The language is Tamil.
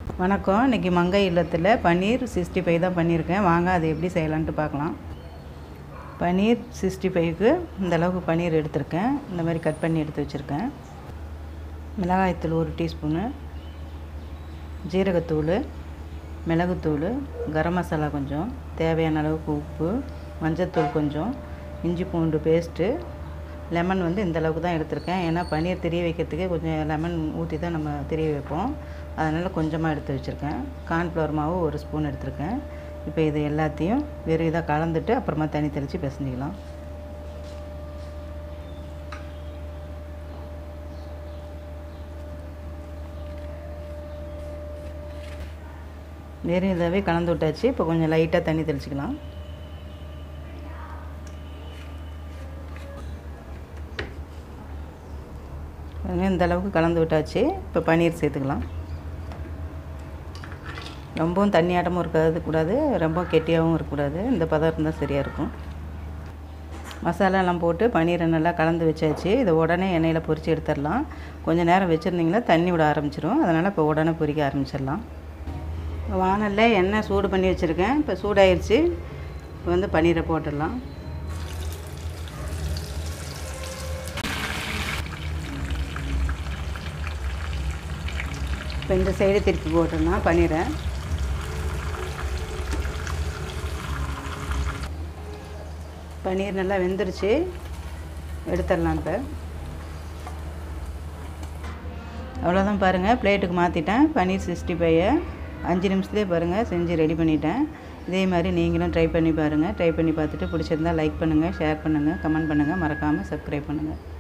வணக்கம் இன்றைக்கி மங்கை இல்லத்தில் பன்னீர் சிக்ஸ்டி ஃபைவ் தான் பண்ணியிருக்கேன் வாங்க அதை எப்படி செய்யலான்ட்டு பார்க்கலாம் பன்னீர் சிக்ஸ்டி ஃபைவ்க்கு இந்த அளவுக்கு பன்னீர் எடுத்திருக்கேன் இந்த மாதிரி கட் பண்ணி எடுத்து வச்சுருக்கேன் மிளகாய்த்தூள் ஒரு டீஸ்பூனு ஜீரகத்தூள் மிளகுத்தூள் கரம் மசாலா கொஞ்சம் தேவையான அளவுக்கு உப்பு மஞ்சத்தூள் கொஞ்சம் இஞ்சி பூண்டு பேஸ்ட்டு லெமன் வந்து இந்த அளவுக்கு தான் எடுத்திருக்கேன் ஏன்னா பன்னீர் திரிய வைக்கிறதுக்கே கொஞ்சம் லெமன் ஊற்றி தான் நம்ம திரிய வைப்போம் அதனால் கொஞ்சமாக எடுத்து வச்சுருக்கேன் கார்ன்ஃப்ளவர் மாவு ஒரு ஸ்பூன் எடுத்திருக்கேன் இப்போ இது எல்லாத்தையும் வெறும் இதாக கலந்துட்டு அப்புறமா தண்ணி தெளித்து பிசைஞ்சிக்கலாம் வெறும் இதாகவே கலந்து விட்டாச்சு இப்போ கொஞ்சம் லைட்டாக தண்ணி தெளிச்சிக்கலாம் இந்த அளவுக்கு கலந்து விட்டாச்சு இப்போ பன்னீர் சேர்த்துக்கலாம் ரொம்பவும் தண்ணியாட்டமும் இருக்காது கூடாது ரொம்ப கெட்டியாகவும் இருக்கக்கூடாது இந்த பதம் இருந்தால் சரியாக இருக்கும் மசாலாலாம் போட்டு பன்னீரை நல்லா கலந்து வச்சாச்சு இதை உடனே எண்ணெயில் பொரித்து எடுத்துடலாம் கொஞ்சம் நேரம் வச்சுருந்திங்கன்னா தண்ணி விட ஆரம்பிச்சிரும் அதனால் இப்போ உடனே பொரிக்க ஆரம்பிச்சிடலாம் வானலில் எண்ணெய் சூடு பண்ணி வச்சுருக்கேன் இப்போ சூடாயிருச்சு இப்போ வந்து பன்னீரை போட்டுடலாம் இப்போ இந்த சைடு திருப்பி போட்டோம்னா பன்னீரை பன்னீர் நல்லா வெந்துருச்சு எடுத்துடலாம் இப்போ அவ்வளோதான் பாருங்கள் பிளேட்டுக்கு மாற்றிட்டேன் பன்னீர் சிக்ஸ்டி ஃபைவை அஞ்சு நிமிஷத்துலேயே பாருங்கள் செஞ்சு ரெடி பண்ணிட்டேன் இதே மாதிரி நீங்களும் ட்ரை பண்ணி பாருங்கள் ட்ரை பண்ணி பார்த்துட்டு பிடிச்சிருந்தா லைக் பண்ணுங்கள் ஷேர் பண்ணுங்கள் கமெண்ட் பண்ணுங்கள் மறக்காமல் சப்ஸ்கிரைப் பண்ணுங்கள்